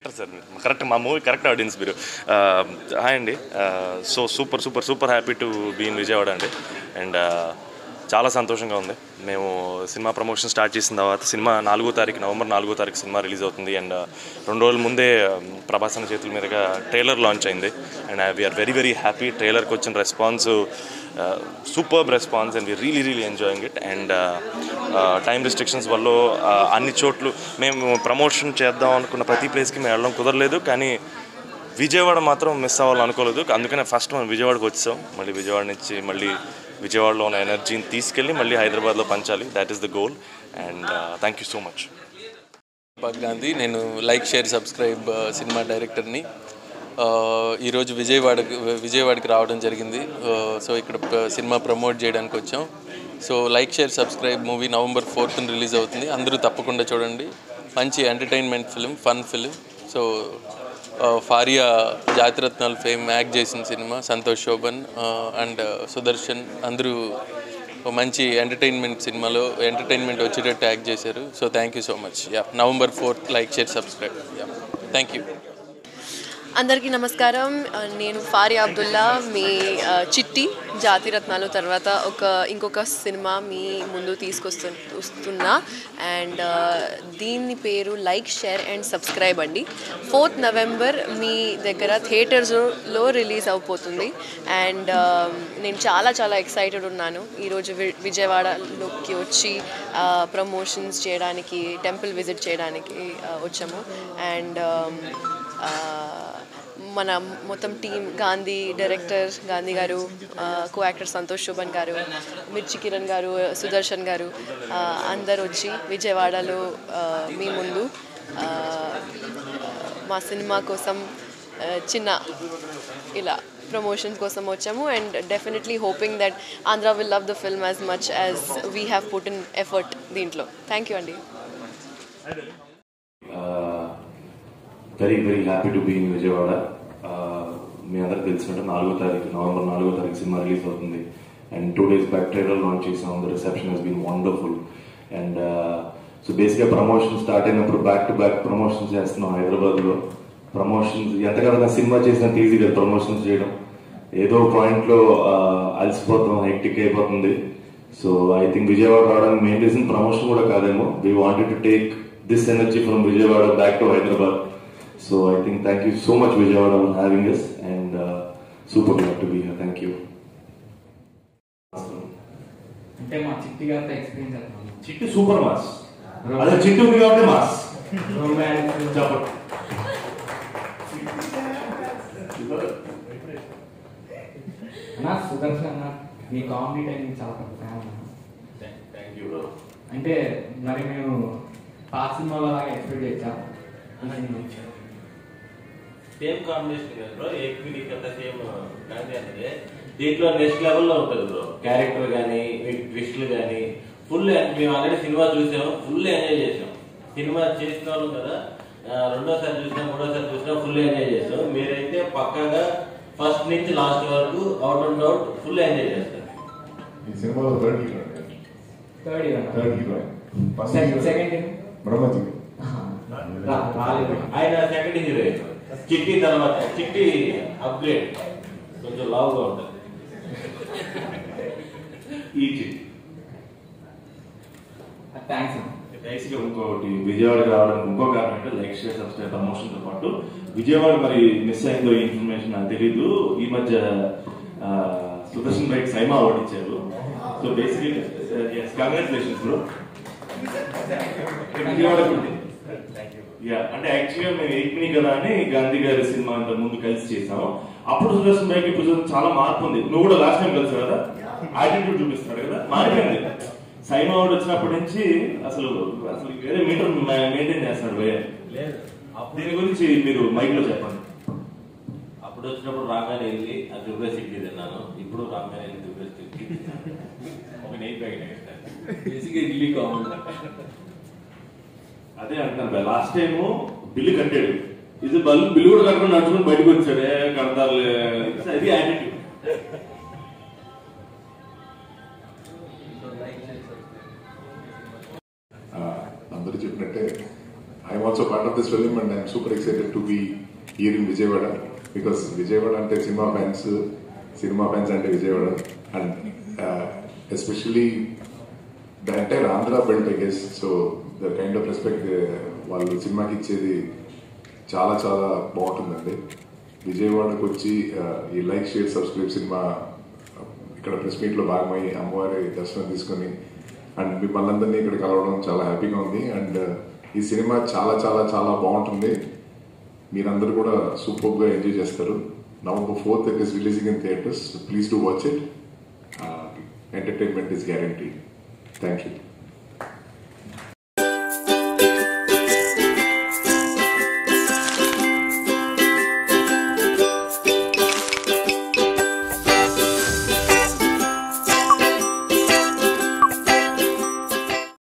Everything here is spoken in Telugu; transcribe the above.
సార్ కరెక్ట్ మా మూవీ కరెక్ట్ ఆడియన్స్ మీరు హాయ్ అండి so super super super happy to be in Vijayawada అండి అండ్ చాలా సంతోషంగా ఉంది మేము సినిమా ప్రమోషన్ స్టార్ట్ చేసిన తర్వాత సినిమా నాలుగో తారీఖు నవంబర్ నాలుగో తారీఖు సినిమా రిలీజ్ అవుతుంది అండ్ రెండు రోజుల ముందే ప్రభాస్ అన్న చేతుల మీదుగా ట్రైలర్ లాంచ్ అయింది and we are very very happy ట్రైలర్కి వచ్చిన response superb response and we really really enjoying it and time restrictions వల్ల uh, అన్ని చోట్లు మేము ప్రమోషన్ చేద్దాం అనుకున్న ప్రతి ప్లేస్కి మేము వెళ్ళడం కుదరలేదు కానీ విజయవాడ మాత్రం మిస్ అవ్వాలని అనుకోలేదు అందుకనే ఫస్ట్ మనం విజయవాడకి వచ్చాం మళ్ళీ విజయవాడ నుంచి మళ్ళీ విజయవాడలో ఉన్న ఎనర్జీని తీసుకెళ్ళి మళ్ళీ హైదరాబాద్లో పంచాలి that is the goal and thank you so much Deepak Gandhi నేను లైక్ షేర్ సబ్స్క్రైబ్ ఆ, సినిమా డైరెక్టర్ని ఆ, ఈరోజు విజయవాడకి విజయవాడకి రావడం జరిగింది ఆ, సో ఇక్కడ ప- సినిమా ప్రమోట్ చేయడానికి వచ్చాం so like share subscribe movie November ఫోర్త్న రిలీజ్ అవుతుంది అందరూ తప్పకుండా చూడండి మంచి entertainment film fun film so ఆ, ఫారియా జాతిరత్నాలు ఫేమ్ యాక్ట్ చేసిన సినిమా సంతోష్ శోభన్ అండ్ సుదర్శన్ అందరూ ఓ మంచి ఎంటర్టైన్మెంట్ సినిమాలో ఎంటర్టైన్మెంట్ వచ్చేటట్టు యాక్ట్ చేశారు so thank you so much ya November fourth like share subscribe ya thank you అందరికీ నమస్కారం ఆ, నేను ఫారి అబ్దుల్లా మీ ఆ, చిట్టి జాతిరత్నాలు తర్వాత ఒక ఇంకొక సినిమా మీ ముందు తీసుకొస్తు వస్తున్నా అండ్ ఆ, దీని పేరు లైక్ షేర్ అండ్ సబ్స్క్రైబ్ అండి ఫోర్త్ నవంబర్ మీ దగ్గర థియేటర్స్లో రిలీజ్ అయిపోతుంది అండ్ ఆ, నేను చాలా చాలా ఎక్సైటెడ్ ఉన్నాను ఈరోజు వి విజయవాడలోకి వచ్చి ప్రమోషన్స్ చేయడానికి టెంపుల్ విజిట్ చేయడానికి ఆ, వచ్చాము అండ్ ఆ, మన మొత్తం టీం గాంధీ డైరెక్టర్ గాంధీ గారు కో యాక్టర్ సంతోష్ శోభన్ గారు మిర్చి కిరణ్ గారు సుదర్శన్ గారు ఆ, అందరు వచ్చి విజయవాడలో ఆ, మీ ముందు ఆ, మా సినిమా కోసం ఆ, చిన్న ఇలా ప్రమోషన్ కోసం వచ్చాము and definitely hoping that Andhra will love the film as much as we have put in effort దీంట్లో థ్యాంక్ యూ అండి very very happy to be in Vijayawada Uh, మీ అందరికి తెలిసినట్టు నాలుగో తారీఖు నవంబర్ నాలుగో తారీఖు సినిమా రిలీజ్ అవుతుంది and two days back trailer launch చేసాం the reception has been wonderful and so బేసిక్గా ప్రమోషన్ స్టార్ట్ అయినప్పుడు బ్యాక్ టు బ్యాక్ ప్రమోషన్స్ చేస్తున్నాం హైదరాబాద్లో ప్రమోషన్స్ ఎంతకన్నా సినిమా చేసినంత ఈజీగా ప్రమోషన్స్ చేయడం ఏదో పాయింట్లో అలసిపోతాం హెక్టిక్ అయిపోతుంది సో ఐ థింక్ విజయవాడ రావడానికి మెయిన్ రీజన్ ప్రమోషన్ కూడా కాదేమో we wanted to take this energy from Vijayawada back to Hyderabad so I think thank you so much Vijayawada for having us and super glad to be here thank you అంటే మా చిట్టి గారితో ఎక్స్పీరియన్స్ అవుతున్నాను చిట్టు సూపర్ మాస్ అదే చిట్టు ఉంది కాబట్టి మాస్ రొమాన్స్ చెప్పండి అన్న సుదర్శన్ అన్న మీ కామెడీ టైమింగ్ చాలా పెద్ద ఫ్యాన్ అన్న థ్యాంక్ యూ బ్రో అంటే మరి మేము పాత సినిమాలో లాగా ఎక్స్పెక్ట్ చేచ్చా సేమ్ కాంబినేషన్ కదా బ్రో ఏపీ కథ సేమ్ గాంధీ అనేది దీంట్లో నెక్స్ట్ లెవెల్లో ఉంటుంది బ్రో క్యారెక్టర్ కానీ ట్విస్ట్లు కానీ ఫుల్ మేము ఆల్రెడీ సినిమా చూసాం ఫుల్ ఎంజాయ్ చేసాం సినిమా చేసిన వాళ్ళు కదా ఆ, రెండోసారి చూసినా మూడోసారి చూసినా ఫుల్ ఎంజాయ్ చేసాం మీరైతే పక్కాగా ఫస్ట్ నుంచి లాస్ట్ వరకు out and out full enjoy చేస్తారు ఈ సినిమాలో third hero third year third hero first second second Brahmaji రాలేదు ఆయన సెకండ్ హీరోయిన్ చిట్టి తర్వాత చిట్టి అప్గ్రేడ్ కొంచెం లావుగా ఉంటుంది ఈ చిట్టు థ్యాంక్స్ అన్న బేసిక్గా ఇంకోటి విజయవాడ రావడానికి ఇంకో కారణం అంటే లైక్ షేర్ సబ్స్క్రైబ్ ప్రమోషన్ తో పాటు విజయవాడ మరి మిస్ అయిందో ఈ ఇన్ఫర్మేషన్ నాకు తెలీదు ఈ మధ్య ఆ, సుదర్శన్ బైక్ సైమా అవార్డు ఇచ్చారు so basically congratulations bro Vijayawada yeah అంటే యాక్చువల్గా మేము ఎయిట్మిని కదా అని గాంధీ గారి సినిమా అంత ముందు కలిసి చేసాము అప్పుడు సుదర్శన్ బైక్ ఇప్పుడు చూస్తే చాలా మార్పు ఉంది నువ్వు కూడా లాస్ట్ టైం కలిసి కదా యాటిట్యూడ్ చూపిస్తున్నాడు కదా మారిపోయింది సైమా వాడు వచ్చినప్పటి నుంచి అసలు అసలు వేరే మీటర్ మెయింటైన్ చేస్తున్నాడు వేరే లేదు అప్పుడు దీని గురించి మీరు మైక్ లో చెప్పండి అప్పుడు వచ్చినప్పుడు రాగానే వెళ్ళి ఆ దుర్గ సిక్కి తిన్నాను ఇప్పుడు రాగానే వెళ్ళి దుర్గ సిక్కి ఒక నెయ్యి ప్యాకెట్ బేసిక్గా ఇడ్లీ కామన్ అదే అంటున్నాను లాస్ట్ టైం బిల్లు కట్టాడు ఇది బల్లు బిల్లు కూడా కట్టుకుని నడుచుకుని బయటకు వచ్చాడు ఏ కడతారులే అది యాటిట్యూడ్ అందరూ చెప్పినట్టే I was also part of this film and I'm super excited to be here in Vijayawada because Vijayawada అంటే సినిమా ఫ్యాన్స్ సినిమా ఫ్యాన్స్ అంటే Vijayawada and especially the entire Andhra belt I guess so the kind of respect వాళ్ళు సినిమాకి ఇచ్చేది చాలా చాలా బాగుంటుందండి విజయవాడకు వచ్చి uh, ఈ లైక్ షేర్ సబ్స్క్రైబ్ సినిమా ఇక్కడ ప్రెస్ మీట్లో భాగమై అమ్మవారి దర్శనం తీసుకొని అండ్ మిమ్మల్ని అందరినీ ఇక్కడ కలవడం చాలా హ్యాపీగా ఉంది అండ్ ఈ సినిమా చాలా చాలా చాలా బాగుంటుంది మీరందరూ కూడా సూపర్గా ఎంజాయ్ చేస్తారు November fourth it is releasing in theatres please do watch it entertainment is guarantee thank you